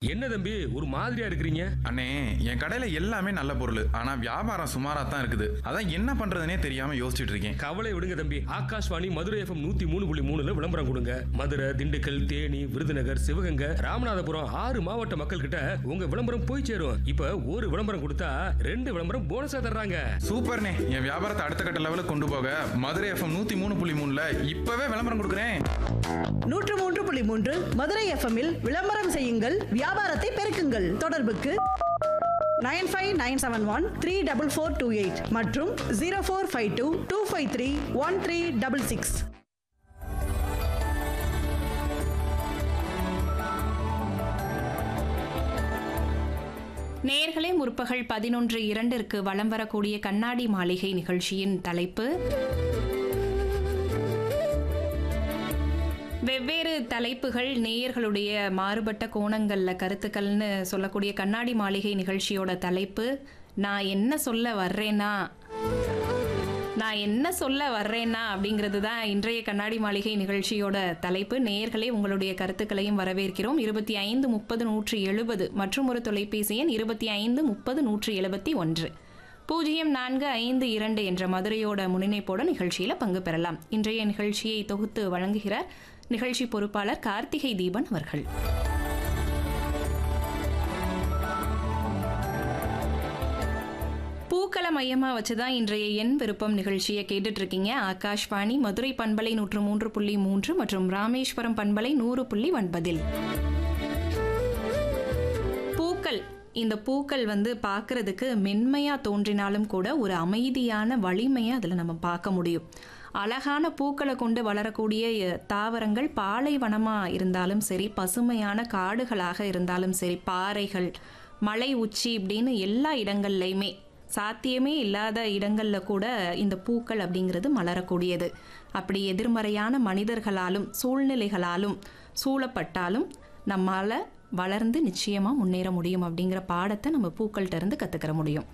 என்ன தம்பி ஒரு மாதிரியா இருக்கிறீங்க அண்ணே என் கடையில எல்லாமே நல்ல பொருள் ஆனா வியாபாரம் சுமாரா தான் இருக்குது அதான் என்ன பண்றதுனே தெரியாம யோசிச்சுட்டு இருக்கேன் கவலை விடுங்க தம்பி ஆகாஷ்வாணி மதுரை எஃப்எம் நூத்தி மூணு புள்ளி மூணுல விளம்பரம் கொடுங்க மதுரை திண்டுக்கல் தேனி விருதுநகர் சிவகங்கை ராமநாதபுரம் ஆறு மாவட்ட மக்கள் கிட்ட உங்க விளம்பரம் போய் சேரும் இப்ப ஒரு விளம்பரம் கொடுத்தா ரெண்டு விளம்பரம் போனஸா தர்றாங்க சூப்பர்ண்ணே என் வியாபாரத்தை அடுத்த கட்ட லெவலுக்கு கொண்டு போக மதுரை எஃப்எம் நூத்தி மூணு புள்ளி மூணுல இப்பவே விளம்பரம் கொடுக்குறேன் நூற்று மூன்று புள்ளி மூன்று மதுரை எஃப்எம்மில் விளம்பரம் செய்யுங்கள் வியாபாரத்தை பெருக்குங்கள் தொடர்புக்கு nine five nine seven one three double four two eight மற்றும் zero four five two two five three one three double six நேர்களே முற்பகல் பதினொன்று இரண்டிற்கு வலம் வரக்கூடிய கண்ணாடி மாளிகை நிகழ்ச்சியின் தலைப்பு வெவ்வேறு தலைப்புகள் நேயர்களுடைய மாறுபட்ட கோணங்களில் கருத்துக்கள்னு சொல்லக்கூடிய கண்ணாடி மாளிகை நிகழ்ச்சியோட தலைப்பு நான் என்ன சொல்ல வர்றேன்னா நான் என்ன சொல்ல வர்றேன்னா அப்படிங்கிறது தான் இன்றைய கண்ணாடி மாளிகை நிகழ்ச்சியோட தலைப்பு நேயர்களே உங்களுடைய கருத்துக்களையும் வரவேற்கிறோம் இருபத்தி ஐந்து முப்பது நூற்றி எழுபது மற்றும் ஒரு தொலைபேசி எண் இருபத்தி ஐந்து முப்பது நூற்றி எழுபத்தி ஒன்று பூஜ்ஜியம் நான்கு ஐந்து இரண்டு என்ற மதுரையோட முன்னிணைப்போட நிகழ்ச்சியில் பங்கு பெறலாம் இன்றைய நிகழ்ச்சியை தொகுத்து வழங்குகிறார் நிகழ்ச்சி பொறுப்பாளர் கார்த்திகை தீபன் அவர்கள் பூக்களை மையமா வச்சுதான் இன்றைய எண் விருப்பம் நிகழ்ச்சியை கேட்டுட்டு இருக்கீங்க ஆகாஷ்வாணி மதுரை பண்பலை நூற்று மூன்று புள்ளி மூன்று மற்றும் ராமேஸ்வரம் பண்பலை நூறு புள்ளி ஒன்பதில் பூக்கள் இந்த பூக்கள் வந்து பார்க்கறதுக்கு மென்மையா தோன்றினாலும் கூட ஒரு அமைதியான வலிமையை அதில் நம்ம பார்க்க முடியும் அழகான பூக்களை கொண்டு வளரக்கூடிய அஹ், தாவரங்கள் பாலைவனமாக இருந்தாலும் சரி பசுமையான காடுகளாக இருந்தாலும் சரி பாறைகள் மலை உச்சி இப்படின்னு எல்லா இடங்கள்லையுமே சாத்தியமே இல்லாத இடங்களில் கூட இந்த பூக்கள் அப்படிங்கிறது மலரக்கூடியது அப்படி எதிர்மறையான மனிதர்களாலும் சூழ்நிலைகளாலும் சூழப்பட்டாலும் நம்மால் வளர்ந்து நிச்சயமாக முன்னேற முடியும் அப்படிங்கிற பாடத்தை நம்ம பூக்கள்கிட்ட இருந்து கற்றுக்கிற முடியும்